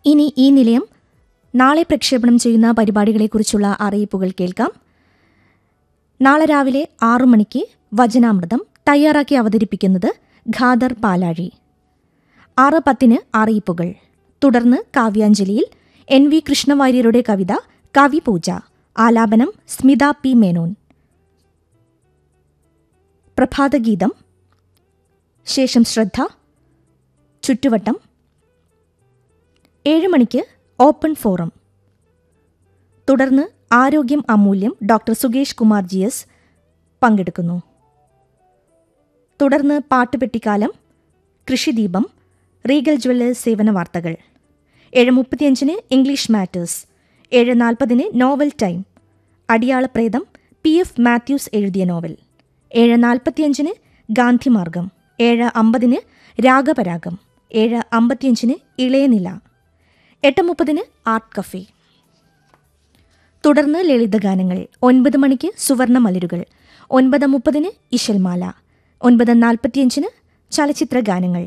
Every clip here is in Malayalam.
ഇനി ഈ നിലയം നാളെ പ്രക്ഷേപണം ചെയ്യുന്ന പരിപാടികളെക്കുറിച്ചുള്ള അറിയിപ്പുകൾ കേൾക്കാം നാളെ രാവിലെ ആറു മണിക്ക് വചനാമൃതം തയ്യാറാക്കി അവതരിപ്പിക്കുന്നത് ഖാദർ പാലാഴി ആറ് പത്തിന് അറിയിപ്പുകൾ തുടർന്ന് കാവ്യാഞ്ജലിയിൽ എൻ വി കൃഷ്ണവാര്യരുടെ കവിത കവിപൂജ ആലാപനം സ്മിത പി മേനോൻ പ്രഭാതഗീതം ശേഷം ശ്രദ്ധ ചുറ്റുവട്ടം ഏഴ് മണിക്ക് ഓപ്പൺ ഫോറം തുടർന്ന് ആരോഗ്യം അമൂല്യം doctor Sukesh Kumar G S പങ്കെടുക്കുന്നു തുടർന്ന് പാട്ടുപെട്ടിക്കാലം കൃഷിദീപം റീഗൽ ജ്വല്ലേഴ്സ് സേവന വാർത്തകൾ ഏഴ് മുപ്പത്തിയഞ്ചിന് ഇംഗ്ലീഷ് മാറ്റേഴ്സ് ഏഴ് നാൽപ്പതിന് നോവൽ ടൈം അടിയാളപ്രേതം പി എഫ് മാത്യൂസ് എഴുതിയ നോവൽ ഏഴ് നാൽപ്പത്തിയഞ്ചിന് ഗാന്ധിമാർഗം ഏഴ് അമ്പതിന് രാഗപരാഗം ഏഴ് അമ്പത്തിയഞ്ചിന് ഇളയനില എട്ട് മുപ്പതിന് ആർട്ട് കഫേ തുടർന്ന് ലളിതഗാനങ്ങൾ ഒൻപത് മണിക്ക് സുവർണ മലരുകൾ ഒൻപത് മുപ്പതിന് ഇശൽമാല ഒൻപത് നാൽപ്പത്തിയഞ്ചിന് ചലച്ചിത്ര ഗാനങ്ങൾ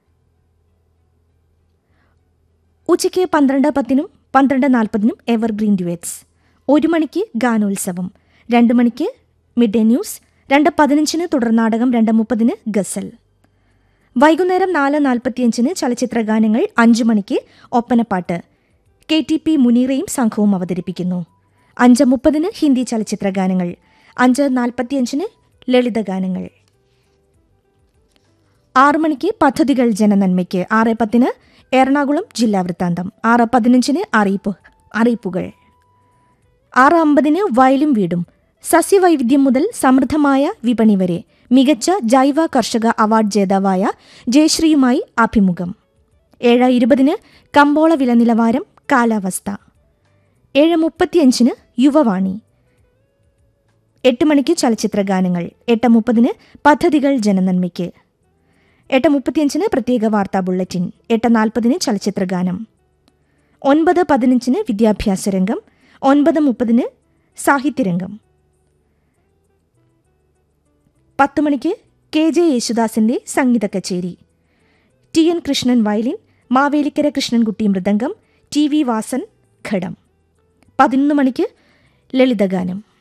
ഉച്ചയ്ക്ക് പന്ത്രണ്ട് പത്തിനും പന്ത്രണ്ട് നാൽപ്പതിനും എവർഗ്രീൻ ഡ്യുവറ്റ്സ് ഒരു മണിക്ക് ഗാനോത്സവം രണ്ട് മണിക്ക് മിഡ് ഡേ ന്യൂസ് രണ്ട് പതിനഞ്ചിന് തുടർനാടകം രണ്ട് മുപ്പതിന് ഗസൽ വൈകുന്നേരം നാല് നാൽപ്പത്തിയഞ്ചിന് ചലച്ചിത്ര ഗാനങ്ങൾ അഞ്ചു മണിക്ക് ഒപ്പനപ്പാട്ട് കെ ടി പി മുനീറയും സംഘവും അവതരിപ്പിക്കുന്നു അഞ്ച് മുപ്പതിന് ഹിന്ദി ചലച്ചിത്ര ഗാനങ്ങൾ അഞ്ച് നാൽപ്പത്തിയഞ്ചിന് ലളിതഗാനങ്ങൾ ആറു മണിക്ക് പദ്ധതികൾ ജനനന്മയ്ക്ക് ആറ് പത്തിന് എറണാകുളം ജില്ലാ വൃത്താന്തം ആറ് പതിനഞ്ചിന് അറിയിപ്പ് അറിയിപ്പുകൾ ആറ് അമ്പതിന് വയലും വീടും സസ്യവൈവിധ്യം മുതൽ സമൃദ്ധമായ വിപണി വരെ മികച്ച ജൈവ കർഷക അവാർഡ് ജേതാവായ ജയശ്രീയുമായി അഭിമുഖം ഏഴ് ഇരുപതിന് കമ്പോള വില നിലവാരം കാലാവസ്ഥ ഏഴ് മുപ്പത്തിയഞ്ചിന് യുവവാണി എട്ട് മണിക്ക് ചലച്ചിത്ര ഗാനങ്ങൾ എട്ട് മുപ്പതിന് പദ്ധതികൾ ജനനന്മയ്ക്ക് എട്ട് മുപ്പത്തിയഞ്ചിന് പ്രത്യേക വാർത്താ ബുള്ളറ്റിൻ എട്ട് നാൽപ്പതിന് ചലച്ചിത്ര ഗാനം ഒൻപത് പതിനഞ്ചിന് വിദ്യാഭ്യാസ രംഗം ഒൻപത് മുപ്പതിന് സാഹിത്യരംഗം പത്ത് മണിക്ക് കെ ജെ യേശുദാസിന്റെ സംഗീത കച്ചേരി T N Krishnan violin Mavelikkara Krishnankutty മൃദംഗം ടി വി വാസൻ ഘടം പതിനൊന്ന് മണിക്ക് ലളിതഗാനം